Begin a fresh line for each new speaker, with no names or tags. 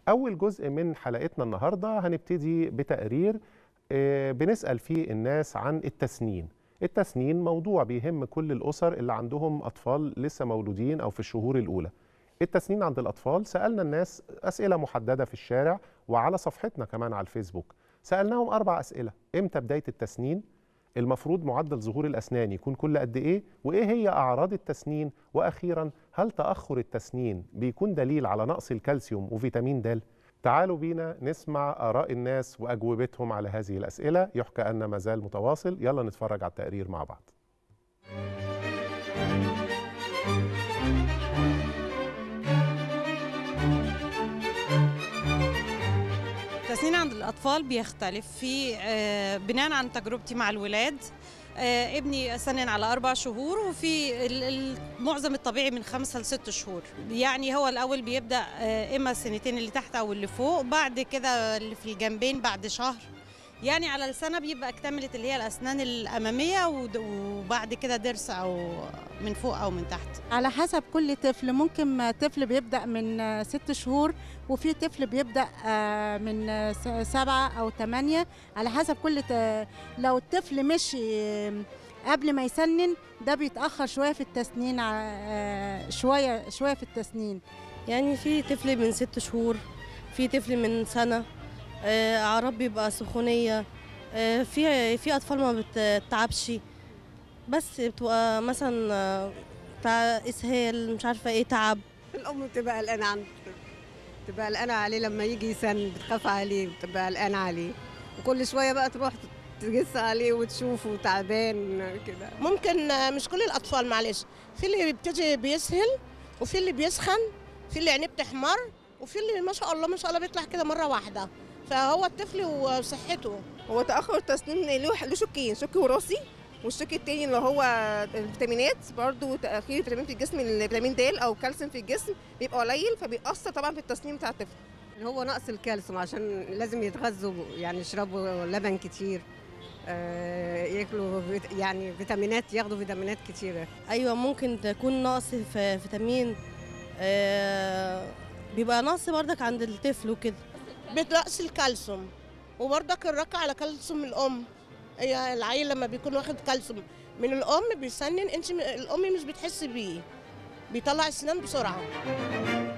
أول جزء من حلقتنا النهاردة هنبتدي بتقرير آه، بنسأل فيه الناس عن التسنين التسنين موضوع بيهم كل الأسر اللي عندهم أطفال لسه مولودين أو في الشهور الأولى التسنين عند الأطفال سألنا الناس أسئلة محددة في الشارع وعلى صفحتنا كمان على الفيسبوك سألناهم أربع أسئلة إمتى بداية التسنين المفروض معدل ظهور الأسنان يكون كل قد إيه وإيه هي أعراض التسنين وأخيرا هل تأخر التسنين بيكون دليل على نقص الكالسيوم وفيتامين د تعالوا بينا نسمع آراء الناس وأجوبتهم على هذه الأسئلة يحكى أن ما زال متواصل يلا نتفرج على التقرير مع بعض
التسنين عند الأطفال بيختلف في آه، بناء عن تجربتي مع الولاد آه، ابني سنن على أربع شهور وفي ال- ال- معظم الطبيعي من خمسة لست شهور يعني هو الأول بيبدأ آه، إما السنتين اللي تحت أو اللي فوق بعد كده اللي في الجنبين بعد شهر يعني على السنة بيبقى اكتملت اللي هي الأسنان الأمامية ود- وبعد كده ضرس أو من فوق أو من تحت
على حسب كل طفل ممكن طفل بيبدأ من آه، ست شهور وفي طفل بيبدأ آه، من آه، س- سبعة أو ثمانية على حسب كل ت... لو الطفل مشي آه، قبل ما يسنن ده بيتأخر شوية في التسنين ع- آه، شوية شوية في التسنين
يعني في طفل من ست شهور في طفل من سنة آه، أعراض بيبقى سخونية آه، في في أطفال ما بتتعبش بس بتبقى مثلا آه، بتاع إسهال مش عارفة إيه تعب
الام بتبقى قلقانه عنه بتبقى قلقانه عليه لما يجي يسن بتخاف عليه بتبقى قلقانه عليه وكل شويه بقى تروح تجس عليه وتشوفه تعبان كده
ممكن آه، مش كل الاطفال معلش في اللي بيبتدي بيسهل وفي اللي بيسخن في اللي عينيه بتحمر وفي اللي ما شاء الله ما شاء الله بيطلع كده مره واحده فهو الطفل وصحته
هو تأخر التسنين له له شقين شق وراثي والشق التاني اللي هو الفيتامينات برضو تأخير فيتامين في الجسم الفيتامين د أو كالسيوم في الجسم بيبقى قليل فبيأثر طبعا في التسنين بتاع الطفل
اللي هو نقص الكالسيوم عشان لازم يتغذوا يعني يشربوا لبن كتير آه، ياكلوا فيت- يعني فيتامينات ياخدوا فيتامينات كتيره
أيوة ممكن تكون نقص في فيتامين آه، بيبقى نقص بردك عند الطفل وكده
بنقص الكالسيوم وبرضك الرقة على كالسيوم الام هي العيل لما بيكون واخد كالسيوم من الام بيسنن انت م- الام مش بتحس بيه بيطلع السنان بسرعه